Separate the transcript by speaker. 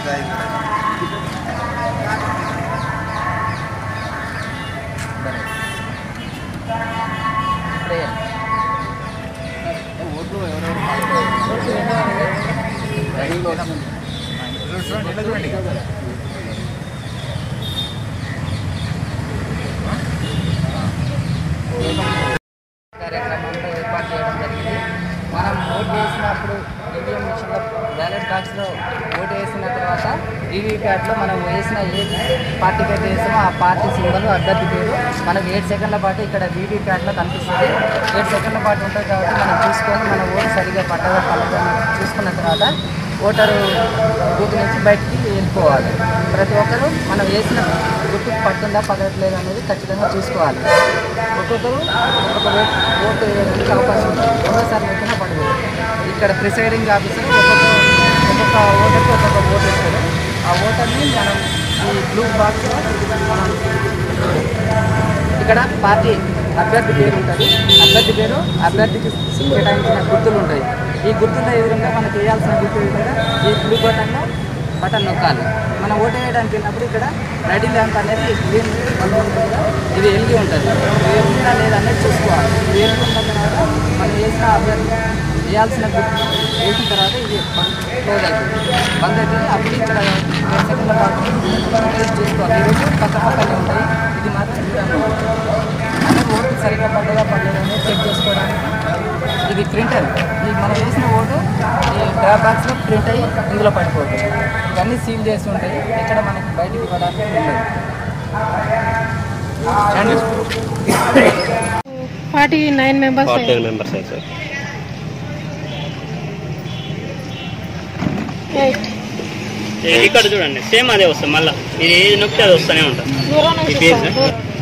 Speaker 1: ఓట్లు ఎవరెవరు చూడండి కార్యక్రమంలో ఏర్పాటు చేయడం జరిగింది మనం ఓటు వేసినప్పుడు ఈవీఎం మిషన్లో బ్యాలెట్ బాక్స్లో ఓటు వేసిన తర్వాత వీవీప్యాట్లో మనం వేసిన ఏ పార్టీకి అయితే వేసామో ఆ పార్టీ సింబల్ అభ్యర్థి పేరు మనకు ఏడు సెకండ్ల పాటు ఇక్కడ వీవీప్యాట్లో కనిపిస్తుంది ఏడు సెకండ్ల పాటు ఉంటుంది కాబట్టి మనం చూసుకొని మన ఓటు సరిగా పట్టగా పడదని చూసుకున్న తర్వాత ఓటరు బూత్ నుంచి బయటికి వెళ్ళిపోవాలి ప్రతి ఒక్కరూ మనం వేసిన గుర్తుకు పడుతుందా పడట్లేదు అనేది ఖచ్చితంగా చూసుకోవాలి ఒక్కొక్కరు ఒక్కొక్క వే- ఓటు వేయడానికి అవకాశం ఉంది రెండోసారి వచ్చినా పడదు ఇక్కడ ప్రిసైడింగ్ ఆఫీసర్ ఒక్కొక్క ఒక్కొక్క ఓటర్కి ఒక్కొక్క ఓటు ఇస్తారు ఆ ఓటర్ని మనం ఈ బ్లూ బాక్స్లో మనం ఇక్కడ పార్టీ అభ్యర్థి పేరు ఉంటుంది అభ్యర్థి పేరు అభ్యర్థికి కేటాయించిన గుర్తులు ఉంటాయి ఈ గుర్తుల ఎదురుగా మనకి వేయాల్సిన గుర్తు ఎదురుగా ఈ బ్లూ బటన్లో బటన్ నొక్కాలి మనం ఓటు వేయడానికి వెళ్ళినప్పుడు ఇక్కడ రెడీ ల్యాంప్ అనేది గ్రీన్ బల్బ్ ఉంటుంది కదా, ఇది వెలిగి ఉంటుంది ఇది వెలిగిందా లేదా అనేది చూసుకోవాలి ఇది వెలుగున్న తర్వాత మనం వేసిన అభ్యర్థి వేయాల్సిన గుర్తు వేసిన తర్వాత ఇది క్లోజ్ అవుతుంది బంద్ అవుతుంది అప్పుడు ఇక్కడ రెండు సెకండ్ల పాటు చూసుకోవాలి ఈ రెండు పక్క పక్కనే ఉంటాయి ఇది మాత్రం దూరంగా ఉంటుంది అంటే ఓటు సరిగ్గా పడ్డదా పడలేదా అనేది చెక్ చేసుకోవడానికి ఇది ప్రింటర్ ఈ మనం వేసిన ఓటు ఈ డ్రా బాక్స్లో ప్రింట్ అయ్యి ఇందులో పడిపోతుంది ఇవన్నీ సీల్ చేసి ఉంటాయి ఇక్కడ మనకి బయటికి ఇవ్వడానికి ఉండదు
Speaker 2: forty nine members
Speaker 3: forty members sir
Speaker 2: right
Speaker 3: ఇక్కడ చూడండి సేమ్ అదే వస్తుంది మళ్ళీ ఇది ఏది నొక్కితే అది వస్తూనే ఉంటుంది
Speaker 2: దూరం నుంచి
Speaker 3: ఈ పేజ్
Speaker 2: చూస్తాం. దూరం.